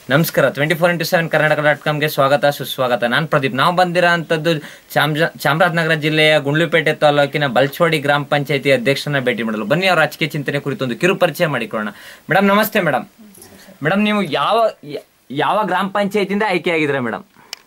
ನಮಸ್ಕಾರ twenty four into seven Karnataka dot ಕಾಮ್ಗೆ ಸ್ವಾಗತ ಸುಸ್ವಾಗತ ನಾನು ಪ್ರದೀಪ್ ನಾವು ಬಂದಿರೋ ಅಂಥದ್ದು ಚಾಮಜ ಚಾಮರಾಜನಗರ ಜಿಲ್ಲೆಯ ಗುಂಡ್ಲುಪೇಟೆ ತಾಲೂಕಿನ ಬಲ್ಚವಾಡಿ ಗ್ರಾಮ ಪಂಚಾಯತಿ ಅಧ್ಯಕ್ಷರನ್ನ ಭೇಟಿ ಮಾಡಲು ಬನ್ನಿ ಅವರ ರಾಜಕೀಯ ಚಿಂತನೆ ಕುರಿತು ಒಂದು ಕಿರು ಪರಿಚಯ ಮಾಡಿಕೊಳ್ಳೋಣ ಮೇಡಮ್ ನಮಸ್ತೆ ಮೇಡಮ್ ಮೇಡಮ್ ನೀವು ಯಾವ ಯ- ಯಾವ ಗ್ರಾಮ ಪಂಚಾಯತಿಯಿಂದ ಆಯ್ಕೆ ಆಗಿದ್ರ ಮೇಡಮ್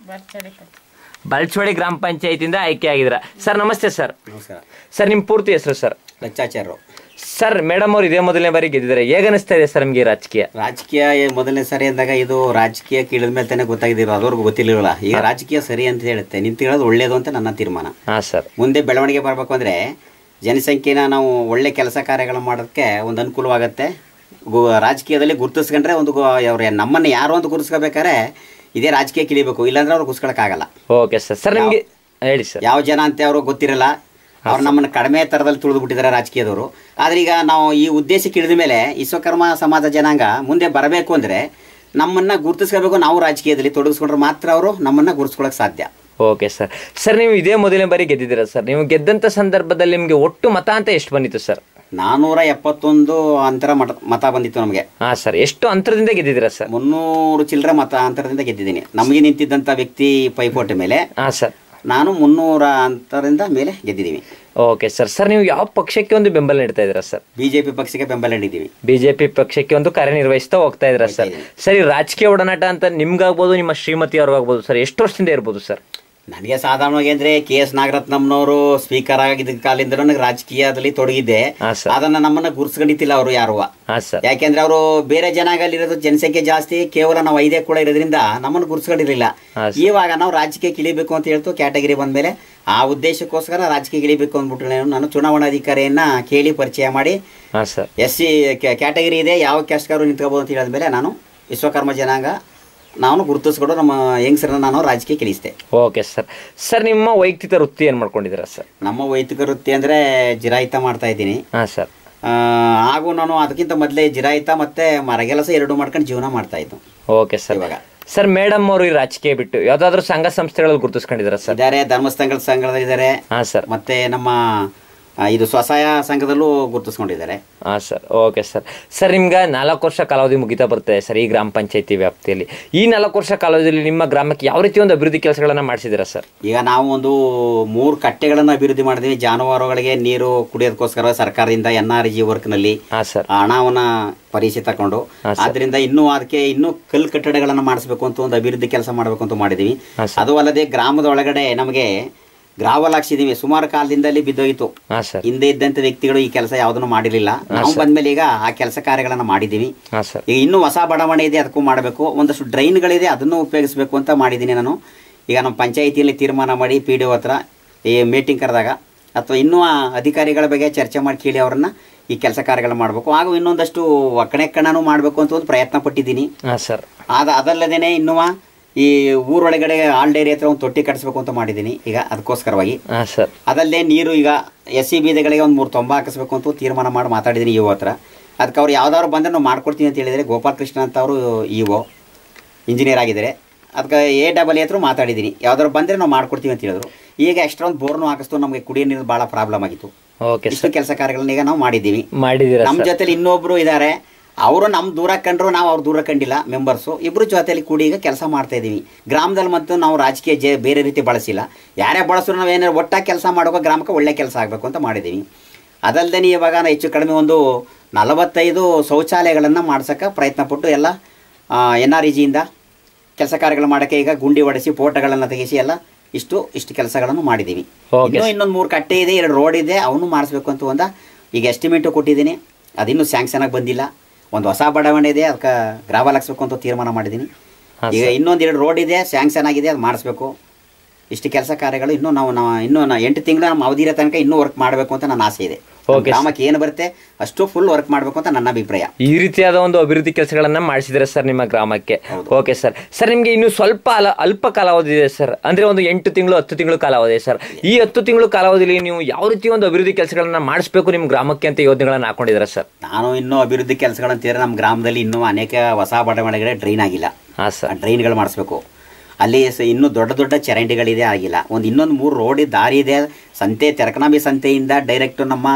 ಬಲ್ಚವಾಡಿ ಗ್ರಾಮ ಪಂಚಾಯತಿಯಿಂದ ಆಯ್ಕೆ ಆಗಿದ್ರ ಸರ್ ನಮಸ್ತೆ ಸರ್ ನಮಸ್ಕಾರ ಸರ್ ನಿಮ್ಮ ಪೂರ್ತಿ ಹೆಸರು ಸರ್ ಲಚ್ಚಾಚಾರ್ಯರು ಸರ್ ಮೇಡಮ್ ಅವ್ರು ಇದೇ ಮೊದಲನೇ ಬಾರಿ ಗೆದ್ದಿದ್ದಾರೆ ಹೇಗೆ ಅನಿಸ್ತಾ ಇದೆ ಸರ್ ನಿಮಗೆ ರಾಜಕೀಯ ರಾಜಕೀಯ ಏ- ಮೊದಲನೇ ಸರಿ ಅಂದಾಗ ಇದು ರಾಜಕೀಯ ಇಳಿದ ಮೇಲೆ ತಾನೇ ಗೊತ್ತಾಗಿದ್ದೀರೋ ಅದುವರೆಗೂ ಗೊತ್ತಿರಲಿಲ್ಲ ಈಗ ರಾಜಕೀಯ ಸರಿ ಅಂತ ಹೇಳುತ್ತೆ ನಿಂತು ಹೇಳೋದು ಒಳ್ಳೇದು ಅಂತ ನನ್ನ ತೀರ್ಮಾನ ಹಾ ಸರ್ ಮುಂದೆ ಬೆಳವಣಿಗೆ ಬರಬೇಕು ಅಂದರೆ ಜನಸಂಖ್ಯೆನ ನಾವು ಒಳ್ಳೆ ಕೆಲಸ ಕಾರ್ಯಗಳು ಮಾಡೋದಕ್ಕೆ ಒಂದು ಅನುಕೂಲವಾಗುತ್ತೆ ಗು- ರಾಜಕೀಯದಲ್ಲಿ ಗುರುತಿಸ್ಕೊಂಡ್ರೆ ಒಂದು ಗು- ಅವ್ರು ನಮ್ಮನ್ನು ಯಾರು ಅಂತ ಗುರುತಿಸ್ಕೋಬೇಕಾದ್ರೆ ಇದೇ ರಾಜಕೀಯ ಇಳಿಬೇಕು ಇಲ್ಲಾಂದ್ರೆ ಅವ್ರು ಗುರ್ಸ್ಕೊಳಕ್ಕಾಗಲ್ಲ ಓಕೆ ಸರ್ ಸರ್ ನಿಮಗೆ ಹೇಳಿ ಸರ್ ಯಾವ ಜನ ಅಂತ ಅವರು ಗೊತ್ತಿರಲ್ಲ ಅವ್ರು ನಮ್ಮನ್ನು ಕಡಿಮೆ ಥರದಲ್ಲಿ ತುಳಿದು ಬಿಟ್ಟಿದ್ದಾರೆ ರಾಜಕೀಯದವರು ಆದ್ರೆ ಈಗ ನಾವು ಈ ಉದ್ದೇಶಕ್ಕೆ ಇಳಿದ ಮೇಲೆ ವಿಶ್ವಕರ್ಮ ಸಮಾಜ ಜನಾಂಗ ಮುಂದೆ ಬರಬೇಕು ಅಂದರೆ ನಮ್ಮನ್ನ ಗುರುತಿಸ್ಕೋಬೇಕು ನಾವು ರಾಜಕೀಯದಲ್ಲಿ ತೊಡಗಿಸ್ಕೊಂಡ್ರೆ ಮಾತ್ರ ಅವರು ನಮ್ಮನ್ನ ಗುರುತಿಸ್ಕೊಳಕ್ ಸಾಧ್ಯ ಓಕೆ ಸರ್ ಸರ್ ನೀವು ಇದೇ ಮೊದಲನೇ ಬಾರಿ ಗೆದ್ದಿದ್ದೀರಾ ಸರ್ ನೀವು ಗೆದ್ದಂಥ ಸಂದರ್ಭದಲ್ಲಿ ನಿಮಗೆ ಒಟ್ಟು ಮತ ಅಂತ ಎಷ್ಟು ಬಂದಿತ್ತು ಸರ್ ನಾನೂರ ಎಪ್ಪತ್ತೊಂದು ಅಂತರ ಮತ ಮತ ಬಂದಿತ್ತು ನಮಗೆ ಹಾಂ ಸರ್ ಎಷ್ಟು ಅಂತರದಿಂದ ಗೆದ್ದಿದ್ದೀರಾ ಸರ್ ಮುನ್ನೂರು ಚಿಲ್ಲರೆ ಮತ ಅಂತರದಿಂದ ಗೆದ್ದಿದ್ದೀನಿ ನಮಗೆ ನಿಂತಿದ್ದಂಥ ವ್ಯಕ್ತಿ ಪೈಪೋಟಿ ಮೇಲೆ ಹಾಂ ಸರ್ ನಾನು ಮುನ್ನೂರ ಅಂತರದಿಂದ ಮೇಲೆ ಗೆದ್ದಿದ್ದೀವಿ ಓಕೆ ಸರ್ ಸರ್ ನೀವು ಯಾವ ಪಕ್ಷಕ್ಕೆ ಒಂದು ಬೆಂಬಲ ನೀಡ್ತಾ ಇದ್ದೀರಾ ಸರ್ ಬಿ ಜೆ ಪಿ ಪಕ್ಷಕ್ಕೆ ಬೆಂಬಲ ನೀಡಿದ್ದೀವಿ ಬಿಜೆಪಿ ಪಕ್ಷಕ್ಕೆ ಒಂದು ಕಾರ್ಯನಿರ್ವಹಿಸ್ತಾ ಹೋಗ್ತಾ ಇದ್ದೀರಾ ಸರ್ ಸರಿ ರಾಜಕೀಯ ಒಡನಾಟ ಅಂತ ನಿಮ್ಗಾಗ್ಬೋದು ನಿಮ್ಮ ಶ್ರೀಮತಿ ಅವ್ರಿಗಾಗ್ಬೋದು ಸರ್ ಎಷ್ಟು ವರ್ಷದಿಂದ ಇರ್ಬೋದು ಸರ್ ನನಗೆ ಸಾಧಾರಣವಾಗಿ ಅಂದ್ರೆ ಕೆ ಎಸ್ ನಾಗರತ್ನಮ್ನವರು ಸ್ಪೀಕರ್ ಆಗಿದ್ದ ಕಾಲಿಂದ ನನಗೆ ರಾಜಕೀಯದಲ್ಲಿ ತೊಡಗಿದ್ದೆ ಹಾ, ಸರ್. ಅದನ್ನ ನಮ್ಮನ್ನ ಗುರ್ಸ್ಕೊಂಡಿತ್ತಿಲ್ಲ ಅವರು ಯಾರು ಹಾಂ ಸರ್ ಯಾಕೆಂದ್ರೆ ಅವರು ಬೇರೆ ಜನಾಂಗಲ್ಲಿರೋದು ಜನಸಂಖ್ಯೆ ಜಾಸ್ತಿ ಕೇವಲ ನಾವು ಐದೇ ಕೂಡ ಇರೋದ್ರಿಂದ ನಮ್ಮನ್ನು ಗುರ್ಸ್ಕೊಂಡಿರಲಿಲ್ಲ ಹಾ, ಇವಾಗ ನಾವು ರಾಜಕೀಯ ಇಳಿಬೇಕು ಅಂತ ಹೇಳ್ತು ಕ್ಯಾಟಗರಿ ಬಂದ್ಮೇಲೆ ಆ ಉದ್ದೇಶಕ್ಕೋಸ್ಕರ ರಾಜಕೀಯ ಇಳಿಬೇಕು ಅಂದ್ಬಿಟ್ಟು ನಾನು- ನಾನು ಚುನಾವಣಾಧಿಕಾರಿಯನ್ನ ಕೇಳಿ ಪರಿಚಯ ಮಾಡಿ ಹಾಂ ಸರ್ ಎಸ್ ಸಿ ಕ್ಯಾಟಗರಿ ಇದೆ ಯಾವ ಕ್ಯಾಸ್ಟ್ಗಾರು ನಿಂತ್ಕೋಬಹುದು ಅಂತ ಹೇಳಿದ್ಮೇಲೆ ನಾನು ವಿಶ್ವಕರ್ಮ ಜನಾಂಗ ನಾನು ಗುರುತಿಸ್ಕೊಂಡು ನಮ್ಮ ಹೆಂಗಸರನ್ನ ನಾನು ರಾಜಕೀಯ ಇಳಿಸಿದೆ ಓಕೆ ಸರ್ ಸರ್ ನಿಮ್ಮ ವೈಯಕ್ತಿಕ ವೃತ್ತಿ ಏನು ಮಾಡ್ಕೊಂಡಿದ್ದೀರಾ ಸರ್ ನಮ್ಮ ವೈಯಕ್ತಿಕ ವೃತ್ತಿ ಅಂದರೆ ಜಿರಾಯಿತ ಮಾಡ್ತಾ ಇದ್ದೀನಿ ಹಾಂ ಸರ್ ಆ, ಹಾಗೂ ನಾನು ಅದಕ್ಕಿಂತ ಮೊದಲೇ ಜಿರಾಯಿತ ಮತ್ತೆ ಮರಗೆಲಸ ಎರಡು ಮಾಡ್ಕೊಂಡು ಜೀವನ ಮಾಡ್ತಾ ಇದ್ದು ಓಕೆ ಸರ್ ಇವಾಗ ಸರ್ ಮೇಡಮ್ ಅವರು ಈ ರಾಜಕೀಯ ಬಿಟ್ಟು ಯಾವ್ದಾದ್ರು ಸಂಘ ಸಂಸ್ಥೆಗಳಲ್ಲಿ ಗುರುತಿಸ್ಕೊಂಡಿದ್ದೀರಾ ಸರ್ ಇದ್ದಾರೆ ಧರ್ಮಸ್ಥಳ ಸಂಘದಲ್ಲಿದ್ದಾರೆ ಹಾಂ ಸರ್ ಮತ್ತೆ ನಮ್ಮ ಆ, ಇದು ಸ್ವಸಹಾಯ ಸಂಘದಲ್ಲೂ ಗುರುತಿಸ್ಕೊಂಡಿದ್ದಾರೆ ಹಾಂ ಸರ್ ಓಕೆ ಸರ್ ಸರ್ ನಿಮ್ಗೆ ನಾಲ್ಕು ವರ್ಷ ಕಾಲಾವಧಿ ಮುಗಿತಾ ಬರ್ತದೆ ಸರ್ ಈ ಗ್ರಾಮ ಪಂಚಾಯತಿ ವ್ಯಾಪ್ತಿಯಲ್ಲಿ ಈ ನಾಲ್ಕು ವರ್ಷ ಕಾಲಾವಧಿಯಲ್ಲಿ ನಿಮ್ಮ ಗ್ರಾಮಕ್ಕೆ ಯಾವ ರೀತಿ ಒಂದು ಅಭಿವೃದ್ಧಿ ಕೆಲಸಗಳನ್ನು ಮಾಡಿಸಿದ್ದೀರಾ ಸರ್ ಈಗ ನಾವು ಒಂದು ಮೂರು ಕಟ್ಟೆಗಳನ್ನು ಅಭಿವೃದ್ಧಿ ಮಾಡಿದ್ವಿ ಜಾನುವಾರುಗಳಿಗೆ ನೀರು ಕುಡಿಯೋದಕ್ಕೋಸ್ಕರ ಸರ್ಕಾರದಿಂದ ಎನ್ ಆರ್ ಜಿ ವರ್ಕ್ನಲ್ಲಿ ಹಾಂ ಸರ್ ಹಣವನ್ನ ಪರಿಚಯ ತಕೊಂಡು ಹಾ, ಆದ್ರಿಂದ ಇನ್ನೂ ಅದಕ್ಕೆ ಇನ್ನೂ ಕಲ್ಲು ಕಟ್ಟಡಗಳನ್ನು ಮಾಡಿಸ್ಬೇಕು ಅಂತ ಒಂದು ಅಭಿವೃದ್ಧಿ ಕೆಲಸ ಮಾಡಬೇಕು ಅಂತ ಮಾಡಿದೀವಿ ಹಾ, ಸರ್. ಅದು ಅಲ್ಲದೆ ಗ್ರಾಮದ ಒಳಗಡೆ ನಮಗೆ ಗ್ರಾವಲ್ ಹಾಕ್ಸಿದೀವಿ ಸುಮಾರು ಕಾಲದಿಂದ ಅಲ್ಲಿ ಬಿದ್ದೋಗಿತ್ತು ಹಾಂ ಸರ್ ಹಿಂದೆ ಇದ್ದಂತ ವ್ಯಕ್ತಿಗಳು ಈ ಕೆಲಸ ಯಾವುದನ್ನು ಮಾಡಿರಲಿಲ್ಲ ನಾವು ಬಂದ್ಮೇಲೆ ಈಗ ಆ ಕೆಲಸ ಕಾರ್ಯಗಳನ್ನು ಮಾಡಿದ್ದೀವಿ ಹಾಂ ಸರ್ ಈಗ ಇನ್ನೂ ಹೊಸ ಬಡಾವಣೆ ಇದೆ ಅದಕ್ಕೂ ಮಾಡಬೇಕು ಒಂದಷ್ಟು ಡ್ರೈನ್ಗಳಿದೆ ಅದನ್ನು ಉಪಯೋಗಿಸಬೇಕು ಅಂತ ಮಾಡಿದ್ದೀನಿ ನಾನು ಈಗ ನಮ್ಮ ಪಂಚಾಯಿತಿಯಲ್ಲಿ ತೀರ್ಮಾನ ಮಾಡಿ ಪಿ ಡಿ ಒ ಹತ್ರ ಈ ಮೀಟಿಂಗ್ ಕರೆದಾಗ ಅಥವಾ ಇನ್ನೂ ಆ ಅಧಿಕಾರಿಗಳ ಬಗ್ಗೆ ಚರ್ಚೆ ಮಾಡಿ ಕೇಳಿ ಅವರನ್ನ ಈ ಕೆಲಸ ಕಾರ್ಯಗಳು ಮಾಡಬೇಕು ಹಾಗೂ ಇನ್ನೊಂದಷ್ಟು ಒಕ್ಕಣೆ ಕಣ್ಣನೂ ಮಾಡಬೇಕು ಅಂತ ಒಂದು ಪ್ರಯತ್ನ ಪಟ್ಟಿದ್ದೀನಿ ಹಾಂ ಸರ್ ಆದ ಅದಲ್ಲದೇನೆ ಇನ್ನೂ ಈ ಊರೊಳಗಡೆ ಆಲ್ ಡೈರಿ ಹತ್ರ ಒಂದು ತೊಟ್ಟಿ ಕಟ್ಟಿಸ್ಬೇಕು ಅಂತ ಮಾಡಿದ್ದೀನಿ ಈಗ ಅದಕ್ಕೋಸ್ಕರವಾಗಿ ಹಾಂ ಸರ್ ಅದಲ್ಲದೆ ನೀರು ಈಗ ಎಸ್ ಸಿ ಬೀದಿಗಳಿಗೆ ಒಂದು ಮೂರು ತೊಂಬ ಹಾಕಿಸ್ಬೇಕು ಅಂತ ತೀರ್ಮಾನ ಮಾಡಿ ಮಾತಾಡಿದ್ದೀನಿ ಇವು ಹತ್ರ ಅದಕ್ಕೆ ಅವ್ರು ಯಾವ್ದಾದ್ರು ಬಂದರೆ ನಾವು ಮಾಡ್ಕೊಡ್ತೀವಿ ಅಂತ ಹೇಳಿದರೆ ಗೋಪಾಲ್ ಕೃಷ್ಣ ಅಂತ ಅವರು ಇಒ ಇಂಜಿನಿಯರ್ ಆಗಿದ್ದಾರೆ ಅದಕ್ಕೆ ಎ ಡಬಲ್ ಹತ್ರ ಮಾತಾಡಿದ್ದೀನಿ ಯಾವ್ದಾದ್ರು ಬಂದರೆ ನಾವು ಮಾಡ್ಕೊಡ್ತೀವಿ ಅಂತ ಹೇಳಿದ್ರು ಈಗ ಎಕ್ಸ್ಟ್ರಾ ಒಂದು ಬೋರ್ನು ಹಾಕಿಸ್ತು ನಮಗೆ ಕುಡಿಯೋ ನೀರು ಭಾಳ ಪ್ರಾಬ್ಲಮ್ ಆಗಿತ್ತು ಓಕೆ ಇಷ್ಟು ಕೆಲಸ ಕಾರ್ಯಗಳನ್ನ ಈಗ ನಾವು ಮಾಡಿದ್ದೀವಿ ಮಾಡಿದ್ದೀರಾ ನಮ್ಮ ಸರ್ ಜೊತೆಲಿ ಇನ್ನೊಬ್ರು ಇದ್ದಾರೆ ಅವರು ನಮ್ಮ ದೂರ ಕಂಡ್ರು ನಾವು ಅವ್ರ ದೂರ ಕಂಡಿಲ್ಲ ಮೆಂಬರ್ಸು ಇಬ್ರು ಜೊತೆಲಿ ಕೂಡಿ ಈಗ ಕೆಲಸ ಮಾಡ್ತಾ ಇದ್ದೀವಿ ಗ್ರಾಮದಲ್ಲಿ ಮತ್ತು ನಾವು ರಾಜಕೀಯ ಜೆ ಬೇರೆ ರೀತಿ ಬಳಸಿಲ್ಲ ಯಾರೇ ಬಳಸಿದ್ರು ನಾವು ಏನಾರು ಒಟ್ಟಾಗಿ ಕೆಲಸ ಮಾಡುವಾಗ ಗ್ರಾಮಕ್ಕೆ ಒಳ್ಳೆ ಕೆಲಸ ಆಗಬೇಕು ಅಂತ ಮಾಡಿದ್ದೀವಿ ಅದಲ್ಲದೆ ಇವಾಗ ನಾವು ಹೆಚ್ಚು ಕಡಿಮೆ ಒಂದು ನಲವತ್ತೈದು ಶೌಚಾಲಯಗಳನ್ನು ಮಾಡ್ಸೋಕ್ಕೆ ಪ್ರಯತ್ನ ಪಟ್ಟು ಎಲ್ಲ ಎನ್ ಆರ್ ಇ ಜಿಯಿಂದ ಕೆಲಸ ಕಾರ್ಯಗಳು ಮಾಡೋಕ್ಕೆ ಈಗ ಗುಂಡಿ ಹೊಡೆಸಿ ಫೋಟೋಗಳನ್ನು ತೆಗೆಸಿ ಎಲ್ಲ ಇಷ್ಟು ಇಷ್ಟು ಕೆಲಸಗಳನ್ನು ಮಾಡಿದ್ದೀವಿ Okay. ಇನ್ನೂ ಇನ್ನೊಂದು ಮೂರು ಕಟ್ಟೆ ಇದೆ ಎರಡು ರೋಡ್ ಇದೆ ಅವನು ಮಾಡಿಸ್ಬೇಕು ಅಂತ ಒಂದ ಈಗ ಎಸ್ಟಿಮೇಟು ಕೊಟ್ಟಿದ್ದೀನಿ ಅದಿನ್ನೂ ಸ್ಯಾಂಕ್ಷನ್ ಆಗಿ ಬಂದಿಲ್ಲ ಒಂದು ಹೊಸ ಬಡಾವಣೆ ಇದೆ ಅದಕ್ಕೆ ಗ್ರಾವಲ್ ಹಾಕ್ಸ್ಬೇಕು ಅಂತ ತೀರ್ಮಾನ ಮಾಡಿದ್ದೀನಿ ಹಾಂ ಈಗ ಇನ್ನೊಂದು ಎರಡು ರೋಡ್ ಇದೆ ಸ್ಯಾಂಕ್ಷನ್ ಆಗಿದೆ ಅದು ಮಾಡಿಸ್ಬೇಕು ಇಷ್ಟು ಕೆಲಸ ಕಾರ್ಯಗಳು ಇನ್ನೂ ನಾವು ನಾವು ಇನ್ನೂ ನಾ ಎಂಟು ತಿಂಗಳ ನಮ್ಮ ಅವಧಿರ ತನಕ ಇನ್ನೂ ವರ್ಕ್ ಮಾಡಬೇಕು ಅಂತ ನನ್ನ ಆಸೆ ಇದೆ ನಮ್ಮ Okay, ಗ್ರಾಮಕ್ಕೆ ಏನು ಬರುತ್ತೆ ಅಷ್ಟು ಫುಲ್ ವರ್ಕ್ ಮಾಡಬೇಕು ಅಂತ ನನ್ನ ಅಭಿಪ್ರಾಯ ಈ ರೀತಿಯಾದ ಒಂದು ಅಭಿವೃದ್ಧಿ ಕೆಲಸಗಳನ್ನ ಮಾಡಿಸಿದ್ರೆ ಸರ್ ನಿಮ್ಮ ಗ್ರಾಮಕ್ಕೆ ಹೌದು. ಓಕೆ ಸರ್ ಸರ್ ನಿಮಗೆ ಇನ್ನು ಸ್ವಲ್ಪ ಅಲ ಅಲ್ಪ ಕಾಲಾವಧಿ ಇದೆ ಸರ್ ಅಂದ್ರೆ ಒಂದು ಎಂಟು ತಿಂಗಳು ಹತ್ತು ತಿಂಗಳು ಕಾಲಾವಧಿ ಇದೆ ಸರ್ ಈ ಹತ್ತು ತಿಂಗಳು ಕಾಲಾವಧಿಯಲ್ಲಿ ನೀವು ಯಾವ ರೀತಿ ಒಂದು ಅಭಿವೃದ್ಧಿ ಕೆಲಸಗಳನ್ನ ಮಾಡಿಸ್ಬೇಕು ನಿಮ್ಮ ಗ್ರಾಮಕ್ಕೆ ಅಂತ ಯೋಜನೆಗಳನ್ನ ಹಾಕೊಂಡಿದ್ದೀರಾ ಸರ್ ನಾನು ಇನ್ನೂ ಅಭಿವೃದ್ಧಿ ಕೆಲಸಗಳಂತೀರ ನಮ್ಮ ಗ್ರಾಮದಲ್ಲಿ ಇನ್ನೂ ಅನೇಕ ಹೊಸ ಬಡಾವಣೆಗಳೇ ಡ್ರೈನ್ ಆಗಿಲ್ಲ ಹಾಂ ಸರ್ ಆ ಡ್ರೈನ್ಗಳು ಮಾಡಿಸ್ಬೇಕು ಅಲ್ಲಿ ಸ- ಇನ್ನೂ ದೊಡ್ಡ ದೊಡ್ಡ ಚರಂಡಿಗಳಿದೆ ಆಗಿಲ್ಲ ಒಂದು ಇನ್ನೊಂದು ಮೂರು ರೋಡ್ ದಾರಿ ಇದೆ ಸಂತೆ ತೆರಕನಾಮಿ ಸಂತೆಯಿಂದ ಡೈರೆಕ್ಟ್ ನಮ್ಮ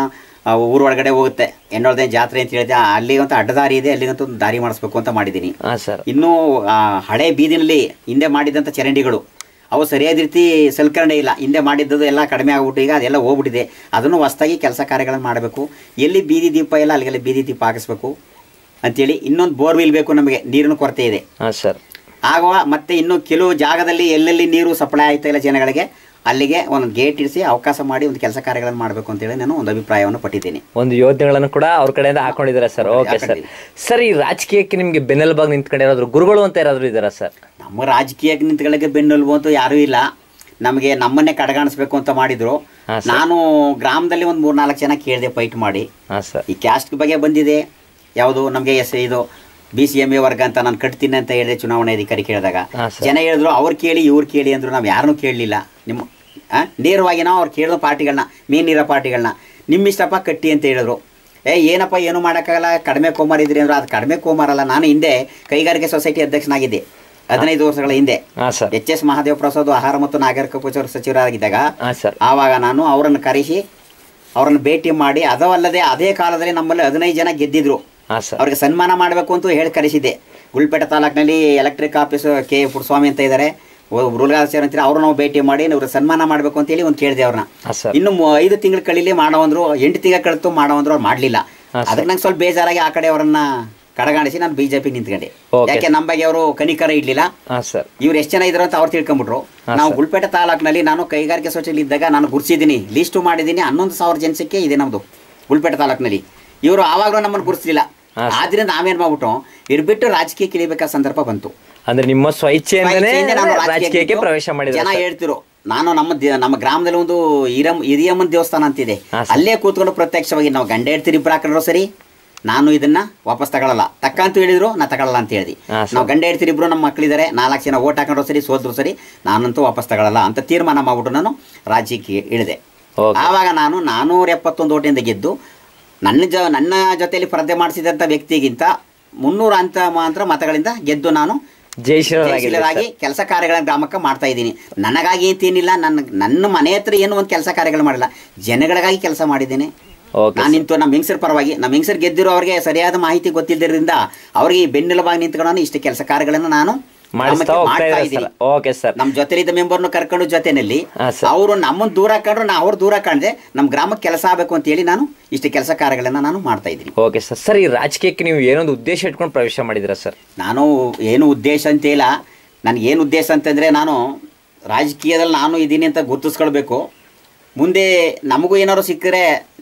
ಆ, ಊರ್ ಒಳಗಡೆ ಹೋಗುತ್ತೆ ಎನ್ನೋಳ್ದೆ ಜಾತ್ರೆ ಅಂತ ಹೇಳಿದೆ ಅಲ್ಲಿಗಂತೂ ಅಡ್ಡದಾರಿ ಇದೆ ಅಲ್ಲಿಗಂತೂ ಒಂದು ದಾರಿ ಮಾಡಿಸ್ಬೇಕು ಅಂತ ಮಾಡಿದ್ದೀನಿ ಹಾ ಸರ್ ಇನ್ನೂ ಆ, ಹಳೆ ಬೀದಿನಲ್ಲಿ ಹಿಂದೆ ಮಾಡಿದಂಥ ಚರಂಡಿಗಳು ಅವು ಸರಿಯಾದ ರೀತಿ ಸಲ್ಕರಣೆ ಇಲ್ಲ ಹಿಂದೆ ಮಾಡಿದ್ದದು ಎಲ್ಲ ಕಡಿಮೆ ಆಗ್ಬಿಟ್ಟು ಈಗ ಅದೆಲ್ಲ ಹೋಗ್ಬಿಟ್ಟಿದೆ ಅದನ್ನು ಹೊಸ್ದಾಗಿ ಕೆಲಸ ಕಾರ್ಯಗಳನ್ನು ಮಾಡಬೇಕು ಎಲ್ಲಿ ಬೀದಿ ದೀಪ ಇಲ್ಲ ಅಲ್ಲಿಗೆಲ್ಲ ಬೀದಿ ದೀಪ ಹಾಕಿಸ್ಬೇಕು ಅಂತೇಳಿ ಇನ್ನೊಂದು ಬೋರ್ವೆಲ್ ಬೇಕು ನಮಗೆ ನೀರಿನ ಕೊರತೆ ಇದೆ ಹಾ ಸರ್ ಆಗುವ ಮತ್ತೆ ಇನ್ನು ಕೆಲವು ಜಾಗದಲ್ಲಿ ಎಲ್ಲೆಲ್ಲಿ ನೀರು ಸಪ್ಲೈ ಆಯ್ತಾ ಇಲ್ಲ ಜನಗಳಿಗೆ ಅಲ್ಲಿಗೆ ಒಂದು ಗೇಟ್ ಇರಿಸಿ ಅವಕಾಶ ಮಾಡಿ ಒಂದು ಕೆಲಸ ಕಾರ್ಯಗಳನ್ನು ಮಾಡಬೇಕು ಅಂತೇಳಿ ನಾನು ಒಂದು ಅಭಿಪ್ರಾಯವನ್ನು ಪಟ್ಟಿದ್ದೀನಿ ಒಂದು ಯೋಜನೆಗಳನ್ನು ಕೂಡ ಅವ್ರ ಕಡೆಯಿಂದ ಹಾಕೊಂಡಿದ್ದಾರೆ ಸರ್ ಓಕೆ ಸರ್ ಸರ್ ಈ ರಾಜಕೀಯಕ್ಕೆ ನಿಮ್ಗೆ ಬೆನ್ನೆಲುಬಾಗಿ ನಿಂತ್ಕೊಂಡಿರೋದ್ರು ಗುರುಗಳು ಅಂತ ಯಾರಾದ್ರು ಇದ್ದಾರಾ ಸರ್ ನಮ್ಮ ರಾಜಕೀಯಕ್ಕೆ ನಿಂತ್ಕೊಳ್ಳೋಕೆ ಬೆನ್ನೆಲುಬು ಅಂತೂ ಯಾರೂ ಇಲ್ಲ ನಮಗೆ ನಮ್ಮನ್ನೇ ಕಡೆಗಾಣಿಸ್ಬೇಕು ಅಂತ ಮಾಡಿದ್ರು ಹಾ, ನಾನು ಗ್ರಾಮದಲ್ಲಿ ಒಂದು ಮೂರು ನಾಲ್ಕು ಜನ ಕೇಳಿದೆ ಫೈಟ್ ಮಾಡಿ ಹಾ ಸರ್ ಈ ಕ್ಯಾಸ್ಟ್ ಬಗ್ಗೆ ಬಂದಿದೆ ಯಾವುದು ನಮಗೆ ಎಸ್ ಇದು ಬಿ ಸಿ ಎಮ್ ಎ ವರ್ಗ ಅಂತ ನಾನು ಕಟ್ತೀನಿ ಅಂತ ಹೇಳಿದೆ ಚುನಾವಣಾ ಅಧಿಕಾರಿ ಕೇಳಿದಾಗ ಹಾ, ಸರ್. ಜನ ಹೇಳಿದ್ರು ಅವ್ರು ಕೇಳಿ ಇವ್ರು ಕೇಳಿ ಅಂದ್ರು ನಾವು ಯಾರನ್ನೂ ಕೇಳಲಿಲ್ಲ ನಿಮ್ಮ ಆ, ನೇರವಾಗಿ ನಾವು ಅವ್ರು ಕೇಳಿದ ಪಾರ್ಟಿಗಳನ್ನ ಮೇನ್ ಇರೋ ಪಾರ್ಟಿಗಳನ್ನ ನಿಮ್ಮಿಷ್ಟಪ್ಪ ಕಟ್ಟಿ ಅಂತ ಹೇಳಿದ್ರು ಏ ಏನಪ್ಪ ಏನು ಮಾಡೋಕ್ಕಾಗಲ್ಲ ಕಡಿಮೆ ಕೋಮಾರ್ ಇದ್ರಿ ಅಂದ್ರೆ ಅದು ಕಡಿಮೆ ಕೋಮಾರಲ್ಲ ನಾನು ಹಿಂದೆ ಕೈಗಾರಿಕೆ ಸೊಸೈಟಿ ಅಧ್ಯಕ್ಷನಾಗಿದ್ದೆ ಹದಿನೈದು ವರ್ಷಗಳ ಹಿಂದೆ ಹಾ sir H S Mahadeva Prasad ಆಹಾರ ಮತ್ತು ನಾಗರಿಕ ಉಪಚಾರ ಸಚಿವರಾಗಿದ್ದಾಗ ಹಾ ಸರ್ ಆವಾಗ ನಾನು ಅವರನ್ನು ಕರೆಸಿ ಅವರನ್ನು ಭೇಟಿ ಮಾಡಿ ಅದವಲ್ಲದೆ ಅದೇ ಕಾಲದಲ್ಲಿ ನಮ್ಮಲ್ಲಿ ಹದಿನೈದು ಜನ ಗೆದ್ದಿದ್ರು ಹಾ ಸರ್ ಅವ್ರಿಗೆ ಸನ್ಮಾನ ಮಾಡಬೇಕು ಅಂತ ಹೇಳಿ ಕರೆಸಿದ್ದೆ ಗುಲ್ಪೇಟೆ ತಾಲೂಕಿನಲ್ಲಿ ಎಲೆಕ್ಟ್ರಿಕ್ ಆಫೀಸ್ ಕೆ ಪುರಸ್ವಾಮಿ ಅಂತ ಇದ್ದಾರೆ ರೂಲ್ಗಾಚಾರ ಅಂತಾರೆ ಅವ್ರು ನಾವು ಭೇಟಿ ಮಾಡಿ ಅವ್ರಿಗೆ ಸನ್ಮಾನ ಮಾಡಬೇಕು ಅಂತೇಳಿ ಒಂದು ಕೇಳಿದೆ ಅವ್ರನ್ನ ಹಾ ಸರ್ ಇನ್ನು ಮು- ಐದು ತಿಂಗಳು ಕಳೀಲಿ ಮಾಡೋವಂದ್ರು ಎಂಟು ತಿಂಗಳು ಕಳಿತು ಮಾಡೋವಂದ್ರು ಅವ್ರು ಮಾಡಲಿಲ್ಲ ಹಾ, ಸರ್. ಅದಕ್ಕೆ ನಂಗೆ ಸ್ವಲ್ಪ ಬೇಜಾರಾಗಿ ಆ ಕಡೆ ಅವರನ್ನ ಕಡೆಗಾಣಿಸಿ ನಾನು ಬಿಜೆಪಿ ನಿಂತ್ಕೊಂಡೆ Okay. ಯಾಕೆ ನಮ್ಮ ಬಗ್ಗೆ ಅವರು ಕನಿಕರ ಇಡ್ಲಿಲ್ಲ ಹಾ ಸರ್ ಇವ್ರು ಎಷ್ಟು ಜನ ಇದ್ರು ಅಂತ ಅವ್ರು ತಿಳ್ಕೊಂಬಿಟ್ರು ಹಾ, ನಾವು ಸರ್. ಗುಲ್ಪೇಟೆ ತಾಲೂಕಿನಲ್ಲಿ ನಾನು ಕೈಗಾರಿಕೆ ಸೊಸೈಟಿ ಇದ್ದಾಗ ನಾನು ಗುರ್ಸಿದ್ದೀನಿ ಲೀಸ್ಟು ಮಾಡಿದ್ದೀನಿ ಹನ್ನೊಂದು ಸಾವಿರ ಜನಸಂಖ್ಯೆ ಇದೆ ನಮ್ಮದು ಗುಲ್ಪೇಟೆ ತಾಲೂಕಿನಲ್ಲಿ ಇವರು ಆವಾಗಲೂ ನಮ್ಮನ್ನು ಗುರ್ಸಲಿಲ್ಲ ಹಾ, ಸರ್. ಆದ್ರಿಂದ ನಾವೇನು ಮಾಡ್ಬಿಟ್ಟು ಇರ್ಬಿಟ್ಟು ರಾಜಕೀಯಕ್ಕೆ ಇಳಿಬೇಕಾದ ಸಂದರ್ಭ ಬಂತು ಅಂದ್ರೆ ನಿಮ್ಮ ಸ್ವಇಚ್ಛೆಯಿಂದನೇ ಸ್ವಇಚ್ಛೆಯಿಂದ ನಾನು ರಾಜಕೀಯಕ್ಕೆ ಇದ್ದು ಪ್ರವೇಶ ಜನ ಮಾಡಿದ್ದಾರೆ ಹೇಳ್ತಿರು ನಾನು ನಮ್ಮ ದೇ- ನಮ್ಮ ಗ್ರಾಮದಲ್ಲಿ ಒಂದು ಹಿರಮ್ ಹಿರಿಯಮ್ಮನ ದೇವಸ್ಥಾನ ಅಂತಿದೆ ಹಾ, ಸರ್. ಅಲ್ಲೇ ಕೂತ್ಕೊಂಡು ಪ್ರತ್ಯಕ್ಷವಾಗಿ ನಾವು ಗಂಡ ಹೇಳ್ತೀರಿ ಇಬ್ಬರು ಹಾಕೊಂಡ್ರು ಸರಿ ನಾನು ಇದನ್ನ ವಾಪಸ್ ತಗೊಳ್ಳಲ್ಲ ತಕ್ಕ ಅಂತ ಹೇಳಿದ್ರು ನಾ ತಗೊಳ್ಳಲ್ಲ ಅಂತ ಹೇಳಿದಿ ಹಾ, ಸರ್. ನಾವು ಗಂಡ ಹೇಳ್ತೀರಿ ಇಬ್ರು ನಮ್ಮ ಮಕ್ಕಳಿದ್ದಾರೆ ನಾಲ್ಕು ಜನ ಓಟ್ ಹಾಕೊಂಡ್ರು ಸರಿ ಸೋದ್ರು ಸರಿ ನಾನಂತೂ ವಾಪಸ್ ತಗೊಳ್ಳಲ್ಲ ಅಂತ ತೀರ್ಮಾನ ಮಾಡ್ಬಿಟ್ಟು ನಾನು ರಾಜ್ಯಕ್ಕೆ ಇಳಿದೆ ಓಕೆ ಆವಾಗ ನಾನು ನಾನೂರ ಎಪ್ಪತ್ತೊಂದು ಓಟಿಂದ ಗೆದ್ದು ನನ್ನ ಜ ನನ್ನ ಜೊತೆಯಲ್ಲಿ ಸ್ಪರ್ಧೆ ಮಾಡಿಸಿದಂಥ ವ್ಯಕ್ತಿಗಿಂತ ಮುನ್ನೂರ ಅಂತ ಮಾತ್ರ ಮತಗಳಿಂದ ಗೆದ್ದು ನಾನು ಜಯಶೀಲರಾಗಿದ್ದಾರೆ ಜಯಶೀಲರಾಗಿ ಕೆಲಸ ಕಾರ್ಯಗಳ ಗ್ರಾಮಕ್ಕೆ ಮಾಡ್ತಾ ಇದ್ದೀನಿ ನನಗಾಗಿ ಅಂತೇನಿಲ್ಲ ನನ್ನ ನನ್ನ ಮನೆ ಹತ್ರ ಏನು ಒಂದು ಕೆಲಸ ಕಾರ್ಯಗಳು ಮಾಡಿಲ್ಲ ಜನಗಳಿಗಾಗಿ ಕೆಲಸ ಮಾಡಿದ್ದೇನೆ ಓಕೆ ನಾನು ನಿಂತು ನಮ್ಮ ಹೆಂಗಸರ ಪರವಾಗಿ ನಮ್ಮ ಹೆಂಗಸರು ಗೆದ್ದಿರೋ ಅವ್ರಿಗೆ ಸರಿಯಾದ ಮಾಹಿತಿ ಗೊತ್ತಿದ್ದರಿಂದ ಅವರಿಗೆ ಬೆನ್ನೆಲುಬಾಗಿ ನಿಂತ್ಕೊಂಡು ಇಷ್ಟು ಕೆಲಸ ಕಾರ್ಯಗಳನ್ನು ನಾನು ಮಾಡಿಸ್ತಾ ಗ್ರಾಮಕ್ಕೆ ಹೋಗ್ತಾ ಮಾಡ್ತಾ ಇದ್ದಾರೆ ಇದ್ದೀನಿ ಸರ್ ಓಕೆ ಸರ್ ನಮ್ಮ ಜೊತೆಲಿದ್ದ ಮೆಂಬರ್ನು ಕರ್ಕೊಂಡು ಜೊತೆನಲ್ಲಿ ಹಾ, ಸರ್. ಅವರು ನಮ್ಮನ್ನು ದೂರ ಕಂಡ್ರು ನಾ ಅವ್ರು ದೂರ ಕಾಣದೆ ನಮ್ಮ ಗ್ರಾಮಕ್ಕೆ ಕೆಲಸ ಆಗಬೇಕು ಅಂತ ಹೇಳಿ ನಾನು ಇಷ್ಟು ಕೆಲಸ ಕಾರ್ಯಗಳನ್ನು ನಾನು ಮಾಡ್ತಾ ಇದ್ದೀನಿ ಓಕೆ ಸರ್ ಸರ್ ಈ ರಾಜಕೀಯಕ್ಕೆ ನೀವು ಏನೊಂದು ಉದ್ದೇಶ ಇಟ್ಕೊಂಡು ಪ್ರವೇಶ ಮಾಡಿದ್ದೀರಾ ಸರ್ ನಾನು ಏನು ಉದ್ದೇಶ ಅಂತ ಇಲ್ಲ ನನಗೇನು ಉದ್ದೇಶ ಅಂತಂದರೆ ನಾನು ರಾಜಕೀಯದಲ್ಲಿ ನಾನು ಇದ್ದೀನಿ ಅಂತ ಗುರುತಿಸ್ಕೊಳ್ಬೇಕು ಮುಂದೆ ನಮಗೂ ಏನಾದ್ರು ಸಿಕ್ಕರೆ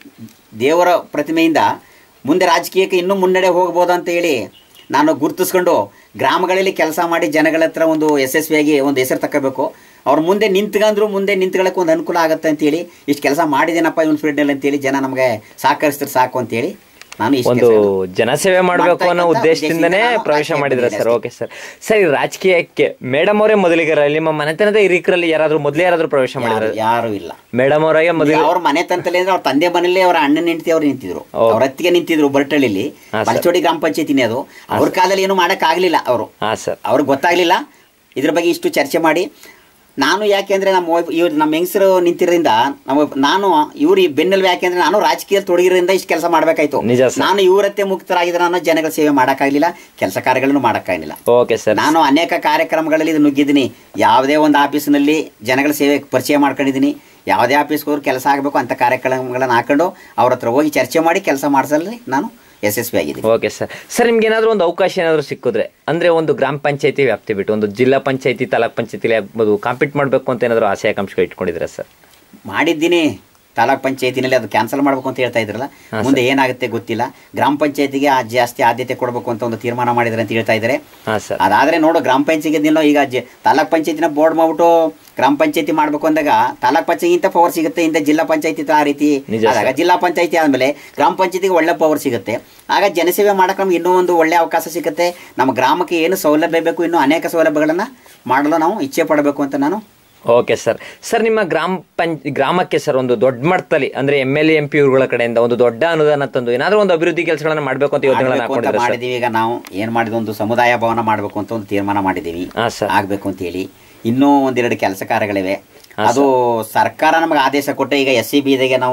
ದೇವರ ಪ್ರತಿಮೆಯಿಂದ ಮುಂದೆ ರಾಜಕೀಯಕ್ಕೆ ಇನ್ನೂ ಮುನ್ನಡೆ ಹೋಗ್ಬೋದು ಅಂತ ಹೇಳಿ ನಾನು ಗುರುತಿಸ್ಕೊಂಡು ಗ್ರಾಮಗಳಲ್ಲಿ ಕೆಲಸ ಮಾಡಿ ಜನಗಳ ಹತ್ರ ಒಂದು ಯಶಸ್ವಿಯಾಗಿ ಒಂದು ಹೆಸರು ತಗೋಬೇಕು ಅವ್ರು ಮುಂದೆ ನಿಂತ್ಕೊಂಡ್ರು ಮುಂದೆ ನಿಂತ್ಕೊಳ್ಳೋಕೆ ಒಂದು ಅನುಕೂಲ ಆಗುತ್ತೆ ಅಂತೇಳಿ ಇಷ್ಟು ಕೆಲಸ ಮಾಡಿದ್ದೇನಪ್ಪ ಇವನ್ ಫೀಲ್ಡ್ನಲ್ಲಿ ಅಂತೇಳಿ ಜನ ನಮಗೆ ಸಹಕರಿಸಿದ್ರೆ ಸಾಕು ಅಂತೇಳಿ ನಾನು ಇಷ್ಟು ಒಂದು ಕೆಲ್ಸಗಳನ್ನ- ಜನಸೇವೆ ಮಾಡಬೇಕು ಅನ್ನೋ ಮಾಡ್ತಾ ಇದ್ದಂಥ ಉದ್ದೇಶದಿಂದನೇ ಉದ್ದೇಶದಿಂದ ನಾನು ಪ್ರವೇಶ ರಾಜಕೀಯಕ್ಕೆ ಮಾಡಿದ್ರ ಸರ್ ಬಂದಿದ್ದೀನಿ ಓಕೆ ಸರ್ ಸರ್ ಈ ರಾಜಕೀಯಕ್ಕೆ ಮೇಡಮ್ ಅವರೇ ಮೊದಲಿಗರಲ್ಲಿ ನಿಮ್ಮ ಮನೆತನದ ಹಿರಿಕರಲ್ಲಿ ಯಾರಾದ್ರೂ ಮೊದಲೇ ಯಾರಾದ್ರೂ ಪ್ರವೇಶ ಮಾಡಿದ್ರ ಯಾರು- ಯಾರು ಇಲ್ಲ ಮೇಡಮ್ ಅವರಾಗೆ ಮೊದಲು ಅವ್ರ ಮನೆ ತಂತಲ್ಲಿ ಅಂದ್ರೆ ಅವ್ರ ತಂದೆ ಮನೇಲಿ ಅವ್ರ ಅಣ್ಣನ ಹೆಂಡತಿ ಅವ್ರು ನಿಂತಿದ್ರು ಓ. ಅವ್ರ ಹತ್ತಿಗೆ ನಿಂತಿದ್ರು ಬಲ್ಟಳ್ಳಿಲಿ ಹಾ, ಸರ್. ಬಲ್ಚೋಡಿ ಗ್ರಾಮ ಪಂಚಾಯತಿನೇ ಅದು ಅವ್ರ ಕಾಲದಲ್ಲಿ ಏನು ಮಾಡಕ್ ಆಗ್ಲಿಲ್ಲ ಅವರು ಹಾ ಸರ್ ಅವ್ರಿಗೆ ಗೊತ್ತಾಗ್ಲಿಲ್ಲ ಇದ್ರ ಬಗ್ಗೆ ಇಷ್ಟು ಚರ್ಚೆ ಮಾಡಿ ನಾನು ಯಾಕೆಂದ್ರೆ ನಮ್ಮ ವೈಫ್- ಇವ್ರು ನಮ್ಮ ಹೆಂಗಸರು ನಿಂತಿರೋದ್ರಿಂದ ನಮ್ಮ ನಾನು ಇವ್ರು ಈ ಬೆನ್ನೆಲುಬು ಯಾಕೆಂದ್ರೆ ನಾನು ರಾಜಕೀಯದಲ್ಲಿ ತೊಡಗಿರೋದ್ರಿಂದ ಇಷ್ಟು ಕೆಲಸ ಮಾಡಬೇಕಾಯ್ತು ನಿಜ ಸರ್. ನಾನು ಇವರತ್ತೆ ಮುಕ್ತರಾಗಿದ್ರೆ ನಾನು ಜನಗಳ ಸೇವೆ ಮಾಡೋಕ್ಕಾಗಲಿಲ್ಲ ಕೆಲಸ ಕಾರ್ಯಗಳನ್ನು ಮಾಡೋಕ್ಕಾಗಲಿಲ್ಲ ಓಕೆ ಸರ್ ನಾನು ಅನೇಕ ಕಾರ್ಯಕ್ರಮಗಳಲ್ಲಿ ಇದು ನುಗ್ಗಿದ್ದೀನಿ ಯಾವುದೇ ಒಂದು ಆಫೀಸ್ನಲ್ಲಿ ಜನಗಳ ಸೇವೆ ಪರಿಚಯ ಮಾಡ್ಕೊಂಡಿದ್ದೀನಿ ಯಾವುದೇ ಆಫೀಸ್ಗೆ ಹೋದ್ರು ಕೆಲಸ ಆಗಬೇಕು ಅಂತ ಕಾರ್ಯಕ್ರಮಗಳನ್ನು ಹಾಕೊಂಡು ಅವ್ರ ಹತ್ರ ಹೋಗಿ ಚರ್ಚೆ ಮಾಡಿ ಕೆಲಸ ಮಾಡಿಸಲ್ಲಿ ನಾನು ಯಶಸ್ವಿಯಾಗಿದ್ದೀನಿ ಓಕೆ ಸರ್ ಸರ್ ನಿಮ್ಗೆ ಏನಾದರೂ ಒಂದು ಅವಕಾಶ ಏನಾದರೂ ಸಿಕ್ಕಿದ್ರೆ ಅಂದ್ರೆ ಒಂದು ಗ್ರಾಮ ಪಂಚಾಯತಿ ವ್ಯಾಪ್ತಿ ಬಿಟ್ಟು ಒಂದು ಜಿಲ್ಲಾ ಪಂಚಾಯತಿ ತಾಲೂಕ್ ಪಂಚಾಯತಿಲಿ ಆಗ್ಬೋದು ಕಾಂಪೀಟ್ ಮಾಡಬೇಕು ಅಂತ ಏನಾದರೂ ಆಸೆ ಆಕಾಂಕ್ಷೆ ಇಟ್ಕೊಂಡಿದ್ರೆ ಸರ್ ಮಾಡಿದ್ದೀನಿ ತಾಲೂಕ್ ಪಂಚಾಯತಿನಲ್ಲಿ ಅದು ಕ್ಯಾನ್ಸಲ್ ಮಾಡಬೇಕು ಅಂತ ಹೇಳ್ತಾ ಇದ್ರಲ್ಲ ಹಾ, ಮುಂದೆ ಏನಾಗುತ್ತೆ ಗೊತ್ತಿಲ್ಲ ಗ್ರಾಮ ಪಂಚಾಯತಿಗೆ ಆ ಜಾಸ್ತಿ ಆದ್ಯತೆ ಕೊಡಬೇಕು ಅಂತ ಒಂದು ತೀರ್ಮಾನ ಮಾಡಿದ್ರೆ ಅಂತ ಹೇಳ್ತಾ ಇದ್ದಾರೆ ಹಾಂ ಸರ್ ಅದಾದ್ರೆ ನೋಡು ಗ್ರಾಮ ಪಂಚಾಯತಿಗೆ ಈಗ ಜ ತಾಲೂಕ್ ಪಂಚಾಯತಿನ ಬೋರ್ಡ್ ಮಾಡ್ಬಿಟ್ಟು ಗ್ರಾಮ ಪಂಚಾಯತಿ ಮಾಡ್ಬೇಕು ಅಂದಾಗ ತಾಲೂಕ್ ಪಂಚಾಯತಿಗಿಂತ ಪವರ್ ಸಿಗುತ್ತೆ ಹಿಂದೆ ಜಿಲ್ಲಾ ಪಂಚಾಯತಿ ಆ ರೀತಿ ನಿಜ ಆದಾಗ ಸರ್. ಜಿಲ್ಲಾ ಪಂಚಾಯತಿ ಆದಮೇಲೆ ಗ್ರಾಮ ಪಂಚಾಯತಿಗೆ ಒಳ್ಳೆ ಪವರ್ ಸಿಗುತ್ತೆ ಆಗ ಜನಸೇವೆ ಮಾಡಕ್ಕೆ ನಮ್ಗೆ ಇನ್ನೂ ಒಂದು ಒಳ್ಳೆ ಅವಕಾಶ ಸಿಗುತ್ತೆ ನಮ್ಮ ಗ್ರಾಮಕ್ಕೆ ಏನು ಸೌಲಭ್ಯ ಬೇಕು ಇನ್ನೂ ಅನೇಕ ಸೌಲಭ್ಯಗಳನ್ನು ಮಾಡಲು ನಾವು ಇಚ್ಛೆ ಪಡಬೇಕು ಅಂತ ನಾನು ಓಕೆ ಸರ್ ಸರ್ ನಿಮ್ಮ ಗ್ರಾಮ ಪಂಚ್ ಗ್ರಾಮಕ್ಕೆ ಸರ್ ಒಂದು ದೊಡ್ಡ ಮಟ್ಟದಲ್ಲಿ ಅಂದ್ರೆ M L A M P ಇವ್ರುಗಳ ಕಡೆಯಿಂದ ಒಂದು ದೊಡ್ಡ ಅನುದಾನ ತಂದು ಏನಾದರೂ ಒಂದು ಅಭಿವೃದ್ಧಿ ಕೆಲಸಗಳನ್ನ ಮಾಡಬೇಕು ಅಂತ ಯೋಜನೆಗಳನ್ನ ಮಾಡ್ಬೇಕು ಅಂತ ಹಾಕೊಂಡಿದ್ರೆ ಸರ್ ಮಾಡಿದೀವಿ ಈಗ ನಾವು ಏನು ಮಾಡಿದ್ವಿ ಒಂದು ಸಮುದಾಯ ಭವನ ಮಾಡಬೇಕು ಅಂತ ಒಂದು ತೀರ್ಮಾನ ಮಾಡಿದ್ದೀವಿ ಹಾಂ ಸರ್ ಆಗಬೇಕು ಅಂತ ಹೇಳಿ ಇನ್ನೂ ಒಂದೆರಡು ಕೆಲಸ ಕಾರ್ಯಗಳಿವೆ ಹಾ, ಅದು ಸರ್ಕಾರ ನಮಗೆ ಆದೇಶ ಕೊಟ್ಟರೆ ಈಗ ಎಸ್ ಸಿ ಬಿದಿಗೆ ನಾವು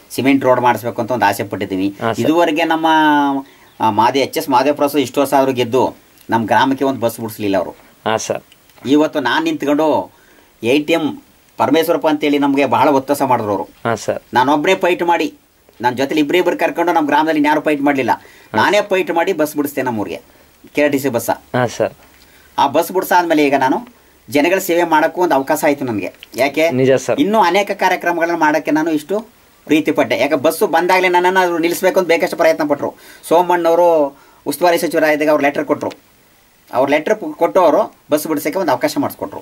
ಸಿಮೆಂಟ್ ರೋಡ್ ಮಾಡಿಸ್ಬೇಕು ಅಂತ ಒಂದು ಆಸೆ ಪಟ್ಟಿದ್ದೀವಿ ಹಾ, ಸರ್. ಇದುವರೆಗೆ ನಮ್ಮ ಆ, ಮಾದೇ ಎಚ್ ಎಸ್ ಮಾದೇವಪ್ರಸಾದ್ ಇಷ್ಟು ವರ್ಷ ಆದರೂ ಗೆದ್ದು ನಮ್ಮ ಗ್ರಾಮಕ್ಕೆ ಒಂದು ಬಸ್ ಬಿಡಿಸ್ಲಿಲ್ಲ ಅವರು ಹಾಂ ಸರ್ ಇವತ್ತು ನಾನು ನಿಂತ್ಕೊಂಡು ಎ ಟಿ ಎಮ್ ಪರಮೇಶ್ವರಪ್ಪ ಅಂತೇಳಿ ನಮಗೆ ಬಹಳ ಒತ್ತಾಸ ಮಾಡಿದ್ರು ಅವರು ಹಾಂ ಸರ್ ನಾನೊಬ್ಬನೇ ಫೈಟ್ ಮಾಡಿ ನನ್ನ ಜೊತೆಲಿ ಇಬ್ಬರಿಬ್ಬರು ಕರ್ಕೊಂಡು ನಮ್ಮ ಗ್ರಾಮದಲ್ಲಿ ಇನ್ಯಾರು ಫೈಟ್ ಮಾಡಲಿಲ್ಲ ನಾನೇ ಫೈಟ್ ಮಾಡಿ ಬಸ್ ಬಿಡಿಸ್ತೆ ನಮ್ಮೂರಿಗೆ ಕೆ ಆರ್ ಟಿ ಸಿ ಬಸ್ಸ ಹಾಂ ಸರ್ ಆ ಬಸ್ ಬಿಡಿಸಾದ್ಮೇಲೆ ಈಗ ನಾನು ಜನಗಳ ಸೇವೆ ಮಾಡೋಕ್ಕೂ ಒಂದು ಅವಕಾಶ ಆಯಿತು ನನಗೆ ಯಾಕೆ ನಿಜ ಸರ್ ಇನ್ನೂ ಅನೇಕ ಕಾರ್ಯಕ್ರಮಗಳನ್ನು ಮಾಡೋಕ್ಕೆ ನಾನು ಇಷ್ಟು ಪ್ರೀತಿ ಪಟ್ಟೆ ಯಾಕೆ ಬಸ್ಸು ಬಂದಾಗಲೇ ನನ್ನನ್ನು ಅವರು ನಿಲ್ಲಿಸ್ಬೇಕು ಅಂತ ಬೇಕಷ್ಟು ಪ್ರಯತ್ನ ಪಟ್ಟರು ಸೋಮಣ್ಣವರು ಉಸ್ತುವಾರಿ ಸಚಿವರಾದಾಗ ಅವ್ರು ಲೆಟ್ರ್ ಕೊಟ್ಟರು ಅವ್ರು ಲೆಟ್ರ್ ಕೊಟ್ಟು ಅವರು ಬಸ್ ಬಿಡಿಸೋಕ್ಕೆ ಒಂದು ಅವಕಾಶ ಮಾಡಿಸ್ಕೊಟ್ರು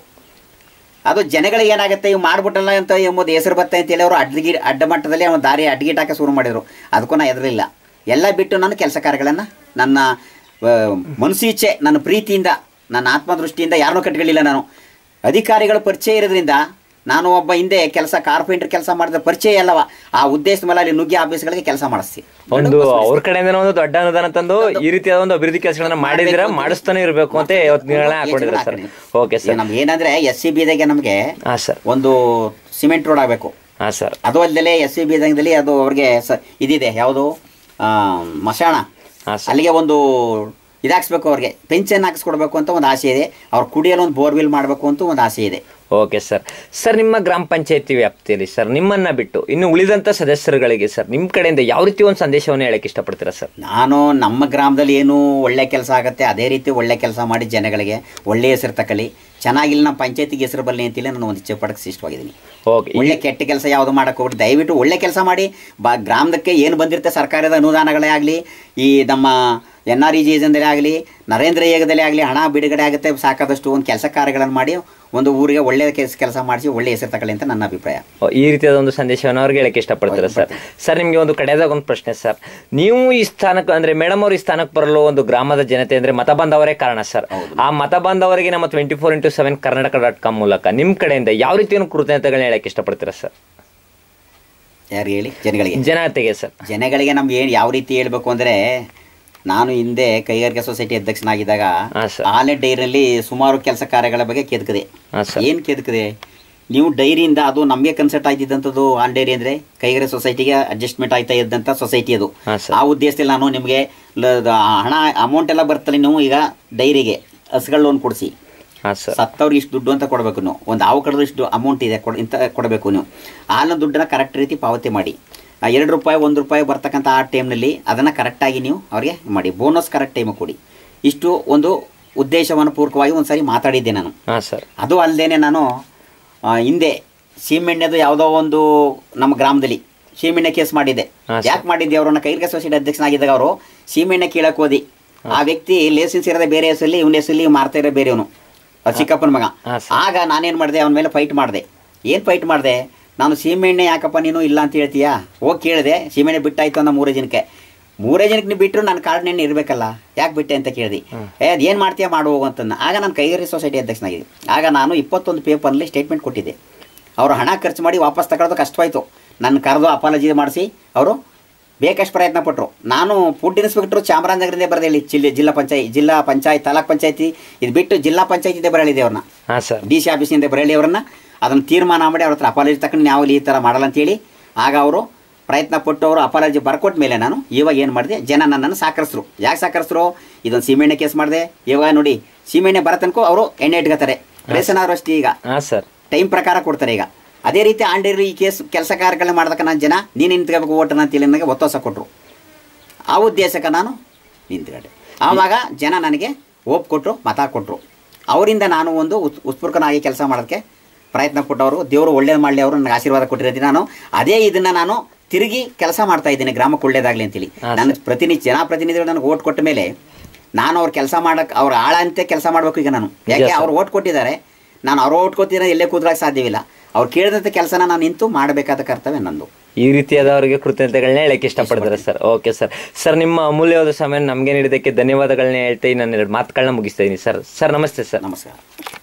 ಅದು ಜನಗಳಿಗೆ ಏನಾಗುತ್ತೆ ಇವು ಮಾಡ್ಬಿಟ್ಟಲ್ಲ ಅಂತ ಎಂಬುದು ಹೆಸರು ಬತ್ತೆ ಅಂತೇಳಿ ಅವರು ಅಡ್ಗಿ ಅಡ್ಡ ಮಟ್ಟದಲ್ಲಿ ಒಂದು ದಾರಿ ಅಡ್ಗಿಟಾಕ ಶುರು ಮಾಡಿದರು ಅದಕ್ಕೂ ನಾನು ಎದುರಿಲ್ಲ ಎಲ್ಲ ಬಿಟ್ಟು ನಾನು ಕೆಲಸ ಕಾರ್ಯಗಳನ್ನು ನನ್ನ ಆ, ಮನಸ್ಸೀಚ್ಛೆ ನನ್ನ ಪ್ರೀತಿಯಿಂದ ನನ್ನ ಆತ್ಮದೃಷ್ಟಿಯಿಂದ ಯಾರನ್ನೂ ಕಟ್ಕೊಳ್ಳಿಲ್ಲ ನಾನು ಅಧಿಕಾರಿಗಳ ಪರಿಚಯ ಇರೋದ್ರಿಂದ ನಾನು ಒಬ್ಬ ಹಿಂದೆ ಕೆಲಸ ಕಾರ್ಪೆಂಟರ್ ಕೆಲಸ ಮಾಡಿದ ಪರಿಚಯ ಅಲ್ಲವ ಆ ಉದ್ದೇಶದ ಮೇಲೆ ಅಲ್ಲಿ ನುಗ್ಗಿ ಆಫೀಸ್ಗಳಿಗೆ ಕೆಲಸ ಮಾಡಿಸ್ತೀನಿ ಒಂದು ಅವ್ರ ಕಡೆಯಿಂದ ಒಂದು ದೊಡ್ಡ ಅನುದಾನ ತಂದು ಈ ರೀತಿಯಾದ ಒಂದು ಅಭಿವೃದ್ಧಿ ಕೆಲಸಗಳನ್ನ ಮಾಡಿದಿರ ಮಾಡಿಸ್ತಾನೆ ಇರಬೇಕು ಅಂತ ಇವತ್ತು ನಿರ್ಣಯ ಹಾಕೊಂಡಿದ್ರೆ ಸರ್ ಓಕೆ ಸರ್ ನಮ್ಗೆ ಏನಂದ್ರೆ ಎಸ್ ಸಿ ಬಿದಾಗೆ ನಮಗೆ ಹಾಂ ಸರ್ ಒಂದು ಸಿಮೆಂಟ್ ರೋಡ್ ಆಗಬೇಕು ಹಾಂ ಸರ್ ಅದು ಅಲ್ಲದೆ ಎಸ್ ಸಿ ಬಿದಂಗದಲ್ಲಿ ಅದು ಅವ್ರಿಗೆ ಸ ಇದಿದೆ ಯಾವುದು ಆ, ಮಶಾಣ ಹಾಂ ಸರ್ ಅಲ್ಲಿಗೆ ಒಂದು ಇದಾಕ್ಸ್ಬೇಕು ಅವ್ರಿಗೆ ಪೆನ್ಷನ್ ಹಾಕಿಸ್ಕೊಡ್ಬೇಕು ಅಂತ ಒಂದು ಆಸೆ ಇದೆ ಅವ್ರು ಕುಡಿಯಲು ಒಂದು ಬೋರ್ವೆಲ್ ಮಾಡಬೇಕು ಅಂತ ಒಂದು ಆಸೆ ಇದೆ ಓಕೆ ಸರ್ ಸರ್ ನಿಮ್ಮ ಗ್ರಾಮ ಪಂಚಾಯತಿ ವ್ಯಾಪ್ತಿಯಲ್ಲಿ ಸರ್ ನಿಮ್ಮನ್ನ ಬಿಟ್ಟು ಇನ್ನು ಉಳಿದಂತ ಸದಸ್ಯರುಗಳಿಗೆ ಸರ್ ನಿಮ್ಮ ಕಡೆಯಿಂದ ಯಾವ ರೀತಿ ಒಂದು ಸಂದೇಶವನ್ನು ಹೇಳಕ್ಕೆ ಇಷ್ಟಪಡ್ತೀರಾ ಸರ್ ನಾನು ನಮ್ಮ ಗ್ರಾಮದಲ್ಲಿ ಏನು ಒಳ್ಳೆ ಕೆಲಸ ಆಗುತ್ತೆ ಅದೇ ರೀತಿ ಒಳ್ಳೆ ಕೆಲಸ ಮಾಡಿ ಜನಗಳಿಗೆ ಒಳ್ಳೆ ಹೆಸರು ತಕಲಿ ಚೆನ್ನಾಗಿಲ್ಲ ನಮ್ಮ ಪಂಚಾಯತಿಗೆ ಹೆಸರು ಬರಲಿ ಅಂತೇಳಿ ನಾನು ಒಂದು ಇಚ್ಛೆ ಪಡಕ್ಕೆ ಇಷ್ಟವಾಗಿದ್ದೀನಿ ಓಕೆ ಒಳ್ಳೆ ಕೆಟ್ಟ ಕೆಲಸ ಯಾವುದು ಮಾಡಕ್ಕೆ ಹೋಗ್ಬಿಟ್ಟು ದಯವಿಟ್ಟು ಒಳ್ಳೆ ಕೆಲಸ ಮಾಡಿ ಬಾ ಗ್ರಾಮದಕ್ಕೆ ಏನು ಬಂದಿರುತ್ತೆ ಸರ್ಕಾರದ ಅನುದಾನಗಳೇ ಆಗಲಿ ಈ ನಮ್ಮ ಎನ್ ಆರ್ ಇ ಜಿ ಯೋಜನೆದಲ್ಲೇ ಆಗಲಿ ನರೇಂದ್ರ ಯೋಗದಲ್ಲೇ ಆಗಲಿ ಹಣ ಬಿಡುಗಡೆ ಆಗುತ್ತೆ ಸಾಕಾದಷ್ಟು ಒಂದು ಕೆಲಸ ಕಾರ್ಯಗಳನ್ನು ಮಾಡಿ ಒಂದು ಊರಿಗೆ ಒಳ್ಳೆಯ ಕೆಲಸ ಕೆಲಸ ಮಾಡಿಸಿ ಒಳ್ಳೆ ಹೆಸರು ತಗೊಳ್ಳಿ ಅಂತ ನನ್ನ ಅಭಿಪ್ರಾಯ ಈ ರೀತಿಯಾದ ಒಂದು ಸಂದೇಶವನ್ನು ಅವ್ರಿಗೆ ಹೇಳಕ್ಕೆ ಇಷ್ಟಪಡ್ತೀರಾ ಸರ್ ಸರ್ ನಿಮಗೆ ಒಂದು ಕಡೆಯದಾಗ ಒಂದು ಪ್ರಶ್ನೆ ಸರ್ ನೀವು ಈ ಸ್ಥಾನಕ್ಕೆ ಅಂದ್ರೆ ಮೇಡಮ್ ಅವರು ಈ ಸ್ಥಾನಕ್ಕೆ ಬರಲು ಒಂದು ಗ್ರಾಮದ ಜನತೆ ಅಂದ್ರೆ ಮತ ಬಂದವರೇ ಕಾರಣ ಸರ್ ಆ ಮತ ಬಂದವರಿಗೆ ನಮ್ಮ twenty four into seven Karnataka dot com ಮೂಲಕ ನಿಮ್ಮ ಕಡೆಯಿಂದ ಯಾವ ರೀತಿಯ ಕೃತಜ್ಞತೆಗಳನ್ನ ಹೇಳಕ್ಕೆ ಇಷ್ಟಪಡ್ತೀರಾ ಸರ್ ಯಾರು ಹೇಳಿ ಜನಗಳಿಗೆ ಜನತೆಗೆ ಸರ್ ಜನಗಳಿಗೆ ನಮ್ಗೆ ಏನು ಯಾವ ರೀತಿ ಹೇಳಬೇಕು ಅಂದರೆ ನಾನು ಹಿಂದೆ ಕೈಗಾರಿಕಾ ಸೊಸೈಟಿ ಅಧ್ಯಕ್ಷನಾಗಿದ್ದಾಗ ಹಾಂ ಸರ್ ಆಲೆ ಡೈರಿಯಲ್ಲಿ ಸುಮಾರು ಕೆಲಸ ಕಾರ್ಯಗಳ ಬಗ್ಗೆ ಕೆದಕದೆ ಹಾಂ ಸರ್ ಏನು ಕೆದಕದೆ ನೀವು ಡೈರಿಯಿಂದ ಅದು ನಮಗೆ ಕನ್ಸಲ್ಟ್ ಆಗಿದ್ದಂಥದ್ದು ಆನ್ ಡೈರಿ ಅಂದರೆ ಕೈಗಾರಿಕಾ ಸೊಸೈಟಿಗೆ ಅಡ್ಜಸ್ಟ್ಮೆಂಟ್ ಆಯ್ತಾ ಇದ್ದಂಥ ಸೊಸೈಟಿ ಅದು ಹಾಂ ಸರ್ ಆ ಉದ್ದೇಶದಲ್ಲಿ ನಾನು ನಿಮಗೆ ಲ- ದ- ಹಣ ಅಮೌಂಟ್ ಎಲ್ಲ ಬರ್ತಲ್ಲ ನೀವು ಈಗ ಡೈರಿಗೆ ಹಸುಗಳ ಲೋನ್ ಕೊಡಿಸಿ ಹಾಂ ಸರ್ ಸತ್ತವ್ರಿಗೆ ಇಷ್ಟು ದುಡ್ಡು ಅಂತ ಕೊಡಬೇಕು ನೀವು ಒಂದು ಹಾವು ಕಡಿದ್ರೆ ಇಷ್ಟು ಅಮೌಂಟ್ ಇದೆ ಕೊಡ್ ಇಂತ ಕೊಡಬೇಕು ನೀವು ಹಾಲಿನ ದುಡ್ಡನ್ನ ಕರೆಕ್ಟ್ ರೀತಿ ಪಾವತಿ ಮಾಡಿ ಆ ಎರಡು ರೂಪಾಯಿ ಒಂದು ರೂಪಾಯಿ ಬರ್ತಕ್ಕಂಥ ಆ ಟೈಮ್ನಲ್ಲಿ ಅದನ್ನು ಕರೆಕ್ಟಾಗಿ ನೀವು ಅವ್ರಿಗೆ ಮಾಡಿ ಬೋನಸ್ ಕರೆಕ್ಟ್ ಟೈಮಿಗೆ ಕೊಡಿ ಇಷ್ಟು ಒಂದು ಉದ್ದೇಶವನ್ನು ಪೂರ್ವಕವಾಗಿ ಒಂದು ಸಾರಿ ಮಾತಾಡಿದ್ದೆ ನಾನು ಹಾಂ ಸರ್ ಅದು ಅಲ್ಲದೆ ನಾನು ಆ, ಹಿಂದೆ ಸೀಮೆಣ್ಣೆದು ಯಾವುದೋ ಒಂದು ನಮ್ಮ ಗ್ರಾಮದಲ್ಲಿ ಸೀಮೆಣ್ಣೆ ಕೇಸ್ ಮಾಡಿದ್ದೆ ಹಾ, ಸರ್. ಯಾಕೆ ಮಾಡಿದ್ದೆ ಅವರನ್ನ ಕೈಗಾರಿಕಾ ಸೊಸೈಟಿ ಅಧ್ಯಕ್ಷನಾಗಿದ್ದಾಗ ಅವರು ಸೀಮೆಣ್ಣೆ ಕೀಳಕ್ಕೆ ಹೋದಿ ಆ ವ್ಯಕ್ತಿ ಲೇಸೆನ್ಸ್ ಇರೋದೇ ಬೇರೆ ಹೆಸರಲ್ಲಿ ಇವನ ಹೆಸರಲ್ಲಿ ಮಾರ್ತಾ ಇರೋ ಬೇರೆಯವನು ಅದು ಚಿಕ್ಕಪ್ಪನ ಮಗ ಹಾ, ಸರ್. ಆಗ ನಾನೇನು ಮಾಡಿದೆ ಅವನ ಮೇಲೆ ಫೈಟ್ ಮಾಡಿದೆ ಏನು ಫೈಟ್ ಮಾಡಿದೆ ನಾನು ಸೀಮೆಣ್ಣೆ ಯಾಕಪ್ಪ ನೀನು ಇಲ್ಲ ಅಂತ ಹೇಳ್ತೀಯಾ ಹೋಗಿ ಕೇಳಿದೆ ಸೀಮೆಣ್ಣೆ ಬಿಟ್ಟಾಯ್ತು ಅನ್ನೋ ಮೂರೇ ಜನಕ್ಕೆ ಮೂರೇ ಜನಕ್ಕೆ ನೀವು ಬಿಟ್ಟರು ನನ್ನ ಕಾರ್ಡ್ ನೆನ್ನೆ ಇರಬೇಕಲ್ಲ ಯಾಕೆ ಬಿಟ್ಟೆ ಅಂತ ಕೇಳಿದೆ ಏ ಅದು ಏನು ಮಾಡ್ತೀಯಾ ಮಾಡು ಹೋಗು ಅಂತಂದ ಆಗ ನಾನು ಕೈಗಾರಿಕಾ ಸೊಸೈಟಿ ಅಧ್ಯಕ್ಷನಾಗಿದೆ ಆಗ ನಾನು ಇಪ್ಪತ್ತೊಂದು ಪೇಪರ್ನಲ್ಲಿ ಸ್ಟೇಟ್ಮೆಂಟ್ ಕೊಟ್ಟಿದ್ದೆ ಅವರು ಹಣ ಖರ್ಚು ಮಾಡಿ ವಾಪಸ್ ತಗೊಳ್ಳೋದು ಕಷ್ಟವಾಯಿತು ನನ್ನ ಕರೆದು ಅಪಾಲಜಿ ಮಾಡಿಸಿ ಅವರು ಬೇಕಷ್ಟು ಪ್ರಯತ್ನ ಪಟ್ಟರು ನಾನು ಫುಡ್ ಇನ್ಸ್ಪೆಕ್ಟ್ರು ಚಾಮರಾಜನಗರದಿಂದ ಬರೆದೇಳಿ ಜಿಲ್ಲೆ ಜಿಲ್ಲಾ ಪಂಚಾಯತ್ ಜಿಲ್ಲಾ ಪಂಚಾಯತ್ ತಾಲೂಕ್ ಪಂಚಾಯತಿ ಇದು ಬಿಟ್ಟು ಜಿಲ್ಲಾ ಪಂಚಾಯತಿದೆ ಬರಳಿದೆ ಅವ್ರನ್ನ ಹಾಂ ಸರ್ ಡಿ ಸಿ ಆಫೀಸಿಂದ ಬರಳಿ ಅವ್ರನ್ನ ಅದನ್ನು ತೀರ್ಮಾನ ಮಾಡಿ ಅವ್ರ ಹತ್ರ ಅಪಾಲಜಿ ತಕೊಂಡು ನಾವು ಈ ಥರ ಮಾಡಲ್ಲ ಅಂತೇಳಿ ಆಗ ಅವರು ಪ್ರಯತ್ನ ಪಟ್ಟು ಅವರು ಅಪಾಲಜಿ ಬರ್ಕೊಟ್ಟ ಮೇಲೆ ನಾನು ಇವಾಗ ಏನು ಮಾಡಿದೆ ಜನ ನನ್ನನ್ನು ಸಾಕರಿಸಿದ್ರು ಯಾಕೆ ಸಾಕರಿಸಿದ್ರು ಇದೊಂದು ಸೀಮೆಣ್ಣೆ ಕೇಸ್ ಮಾಡಿದೆ ಇವಾಗ ನೋಡಿ ಸೀಮೆಣ್ಣೆ ಬರೋ ತನಕ ಅವರು ಎಣ್ಣೆ ಇಟ್ಕೋತಾರೆ ರೇಷನ್ ಆದ್ರು ಅಷ್ಟೇ ಈಗ ಹಾಂ ಸರ್ ಟೈಮ್ ಪ್ರಕಾರ ಕೊಡ್ತಾರೆ ಈಗ ಅದೇ ರೀತಿ ಆಂಡೇರಿ ಈ ಕೇಸ್ ಕೆಲಸ ಕಾರ್ಯಗಳನ್ನ ಮಾಡ್ದಕ್ಕ ನಾನು ಜನ ನೀನು ನಿಂತ್ಕೋಬೇಕು ಓಟನ ಅಂತೇಳಿ ನನಗೆ ಒತ್ತಾಸ ಕೊಟ್ಟರು ಆ ಉದ್ದೇಶಕ್ಕೆ ನಾನು ನಿಂತ್ಕೊಂಡೆ ಆವಾಗ ಜನ ನನಗೆ ಓಪ್ ಕೊಟ್ಟರು ಮತ ಕೊಟ್ಟರು ಅವರಿಂದ ನಾನು ಒಂದು ಉತ್ ಉತ್ಪೂರ್ಕನಾಗಿ ಕೆಲಸ ಮಾಡೋದಕ್ಕೆ ಪ್ರಯತ್ನ ಪಟ್ಟವರು ದೇವರು ಒಳ್ಳೇದು ಮಾಡಲಿ ಅವರು ನನಗೆ ಆಶೀರ್ವಾದ ಕೊಟ್ಟಿರೋದು ನಾನು ಅದೇ ಇದನ್ನು ನಾನು ತಿರುಗಿ ಕೆಲಸ ಮಾಡ್ತಾ ಇದ್ದೀನಿ ಗ್ರಾಮಕ್ಕೆ ಒಳ್ಳೇದಾಗಲಿ ಅಂತೇಳಿ ಹಾಂ, ನನ್ನ ಪ್ರತಿನಿಧಿ ಜನಪ್ರತಿನಿಧಿಗಳು ನನಗೆ ಓಟ್ ಕೊಟ್ಟ ಮೇಲೆ ನಾನು ಅವ್ರ ಕೆಲಸ ಮಾಡಕ್ಕೆ ಅವ್ರ ಆಳ ಅಂತ ಕೆಲಸ ಮಾಡಬೇಕು ಈಗ ನಾನು ಯಾಕೆ ಸರ್. ಅವ್ರು ಓಟ್ ಕೊಟ್ಟಿದ್ದಾರೆ ನಾನು ಅವ್ರು ಓಟ್ ಕೊಟ್ಟಿದ್ರೆ ಎಲ್ಲೇ ಕೂದ್ರಾಗ ಸಾಧ್ಯವಿಲ್ಲ ಅವ್ರು ಕೇಳಿದಂಥ ಕೆಲಸನ ನಾನು ನಿಂತು ಮಾಡಬೇಕಾದ ಕರ್ತವ್ಯ ನಂದು ಈ ರೀತಿಯಾದವರಿಗೆ ಕೃತಜ್ಞತೆಗಳನ್ನ ಹೇಳಕ್ಕೆ ಇಷ್ಟಪಡ್ತಾರೆ ಸರ್ ಓಕೆ ಸರ್ ಸರ್ ನಿಮ್ಮ ಅಮೂಲ್ಯವಾದ ಸಮಯ ನಮಗೆ ನೀಡಿದ್ದಕ್ಕೆ ಧನ್ಯವಾದಗಳನ್ನ ಹೇಳ್ತಾ ಈ ನನ್ನ ಎರಡು ಮಾತುಗಳನ್ನ ಮುಗಿಸ್ತಾ ಇದ್ದೀನಿ ಸರ್ ಸರ್ ನಮಸ್ತೆ ಸರ್ ನಮಸ್ಕಾರ